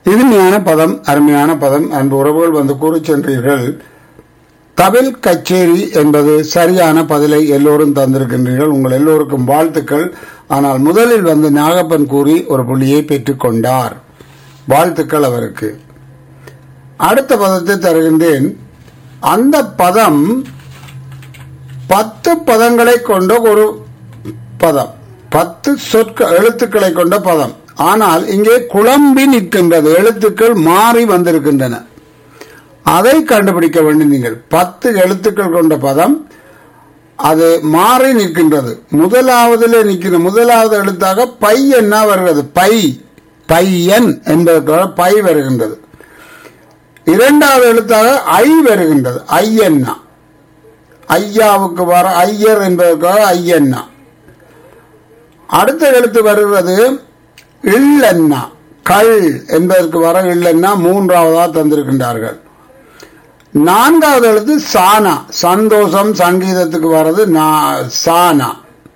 இனிமையான பதம் அருமையான பதம் அன்பு உறவுகள் வந்து கூறிச் சென்றீர்கள் தவில் கச்சேரி என்பது சரியான பதிலை எல்லோரும் தந்திருக்கின்றீர்கள் உங்கள் எல்லோருக்கும் வாழ்த்துக்கள் ஆனால் முதலில் வந்து நாகப்பன் கூறி ஒரு புள்ளியை பெற்றுக் கொண்டார் வாழ்த்துக்கள் அவருக்கு அடுத்த பதத்தை தருகின்றேன் அந்த பதம் பத்து பதங்களை கொண்ட ஒரு பதம் பத்து சொற்க எழுத்துக்களை கொண்ட பதம் ஆனால் இங்கே குழம்பி நிற்கின்றது எழுத்துக்கள் மாறி வந்திருக்கின்றன அதை கண்டுபிடிக்க வேண்டும் நீங்கள் பத்து எழுத்துக்கள் கொண்ட பதம் அது மாறி நிற்கின்றது முதலாவதில் நிற்கிற முதலாவது எழுத்தாக பை என்ன வருகிறது பை பையன் என்பதற்காக பை வருகின்றது இரண்டாவது எழுத்தாக ஐ வருகின்றது ஐயன்னா ஐயாவுக்கு வர ஐயர் என்பதற்காக ஐயன்னா அடுத்த எழுத்து வருகிறது இல்லன்னா கள் என்பதற்கு வர இல்லன்னா மூன்றாவதா தந்திருக்கின்றார்கள் நான்காவது எழுத்து சானா சந்தோஷம் சங்கீதத்துக்கு வர்றது நா- சானா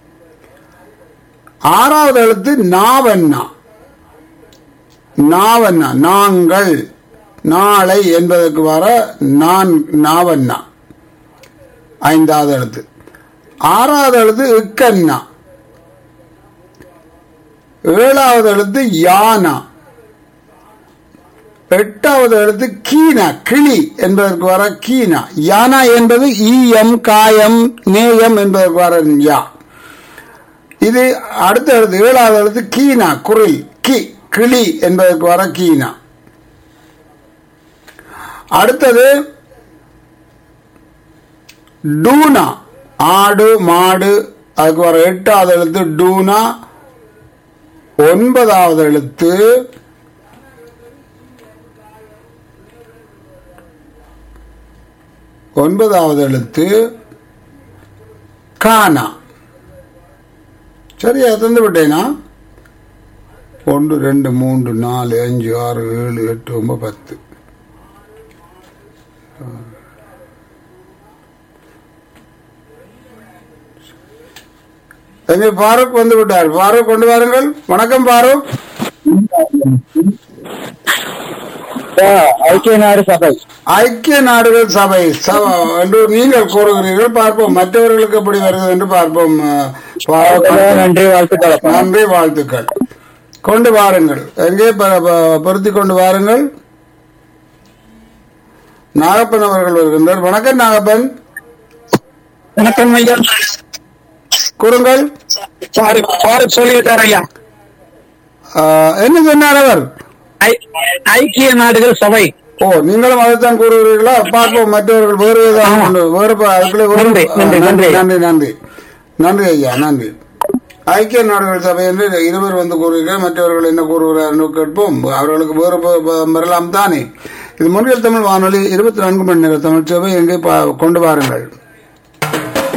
ஆறாவது எழுத்து நாவண்ணா நாவண்ணா நாங்கள் நாளை என்பதற்கு வர நான் நாவண்ணா ஐந்தாவது எழுத்து ஆறாவது எழுத்து இக்கண்ணா ஏழாவது எழுத்து யானா எட்டாவது எழுத்து கீனா கிளி என்பதற்கு வர கீனா யானா என்பது ஈயம் காயம் நேயம் என்பதற்கு வர யா இது அடுத்த எழுத்து ஏழாவது எழுத்து கீனா குரில் கி கிளி என்பதற்கு வர கீனா அடுத்தது டூனா ஆடு மாடு அதுக்கு வர எட்டாவது எழுத்து டூனா ஒன்பதாவது எழுத்து ஒன்பதாவது எழுத்து கானா சரியா தந்து விட்டேனா ஒன்று ரெண்டு மூன்று நாலு அஞ்சு ஆறு ஏழு எட்டு ஒன்பது பத்து எங்க பாரூக் வந்து விட்டார் பாரூக் கொண்டு வாருங்கள் வணக்கம் பாரூக் ஐக்கிய நாடு சபை ஐக்கிய நாடுகள் சபை சப- என்று நீங்கள் கூறுகிறீர்கள் பார்ப்போம் மற்றவர்களுக்கு எப்படி வருகிறது என்று பார்ப்போம் அஹ், பாரூக். நன்றி வாழ்த்துக்கள் நன்றி வாழ்த்துக்கள் கொண்டு வாருங்கள் எங்கே ப- ப- பொருத்தி கொண்டு வாருங்கள் நாகப்பன் அவர்கள் வருகின்றார் வணக்கம் நாகப்பன் வணக்கம் ஐயா கூறுங்கள் சாரு சாரு சொல்லிவிட்டார் ஐயா அஹ், என்ன சொன்னார் அவர் ஐ- ஐக்கிய நாடுகள் சபை ஓ நீங்களும் அதைத்தான் கூறுகிறீர்களா பார்ப்போம் மற்றவர்கள் வேறு ஏதாவது கொண்டு வேறு ப- அதுக்குள்ளே வேறு- நன்றி, நன்றி, நன்றி நன்றி. நன்றி நன்றி நன்றி ஐயா நன்றி ஐக்கிய நாடுகள் சபை என்று இருவர் வந்து கூறுகிறார் மற்றவர்கள் என்ன கூறுகிறார் என்று கேட்போம் அவர்களுக்கு வேறு ப- ப- வரலாம் தானே இது முன்னில் தமிழ் வானொலி இருபத்தி நான்கு மணி நேர தமிழ் சபை எங்கே பா- கொண்டு வாருங்கள்